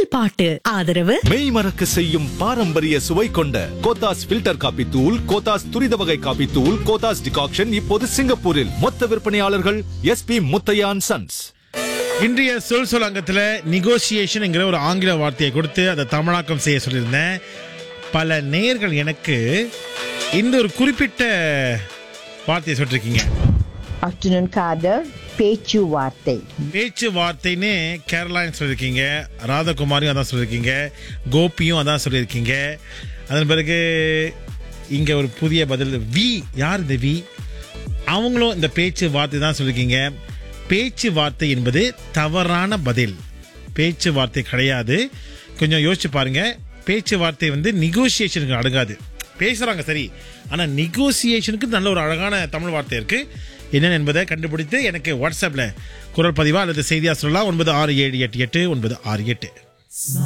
குரல் பாட்டு ஆதரவு மெய் மறக்க செய்யும் பாரம்பரிய சுவை கொண்ட கோத்தாஸ் ஃபில்டர் காபி தூள் கோத்தாஸ் துரித வகை காபி தூள் கோத்தாஸ் டிகாக்ஷன் இப்போது சிங்கப்பூரில் மொத்த விற்பனையாளர்கள் எஸ்பி முத்தையான் சன்ஸ் இன்றைய சொல் சொல் அங்கத்தில் நெகோசியேஷன் என்கிற ஒரு ஆங்கில வார்த்தையை கொடுத்து அதை தமிழாக்கம் செய்ய சொல்லியிருந்தேன் பல நேயர்கள் எனக்கு இந்த ஒரு குறிப்பிட்ட வார்த்தையை சொல்லிருக்கீங்க afternoon காதர் பேச்சுவார்த்தை பேச்சுவார்த்தைன்னு கேரளான்னு சொல்லியிருக்கீங்க ராதகுமாரியும் அதான் சொல்லியிருக்கீங்க கோபியும் அதான் சொல்லியிருக்கீங்க அதன் பிறகு இங்கே ஒரு புதிய பதில் வி யார் இந்த வி அவங்களும் இந்த பேச்சு வார்த்தை தான் சொல்லியிருக்கீங்க பேச்சுவார்த்தை என்பது தவறான பதில் பேச்சுவார்த்தை கிடையாது கொஞ்சம் யோசிச்சு பாருங்க பேச்சுவார்த்தை வந்து நெகோசியேஷனுக்கு அடங்காது பேசுறாங்க சரி ஆனா நெகோசியேஷனுக்கு நல்ல ஒரு அழகான தமிழ் வார்த்தை இருக்கு என்னென்ன என்பதை கண்டுபிடித்து எனக்கு வாட்ஸ்அப்ல குரல் பதிவா அல்லது செய்தியா சொல்லலாம் ஒன்பது ஆறு ஏழு எட்டு எட்டு ஒன்பது ஆறு எட்டு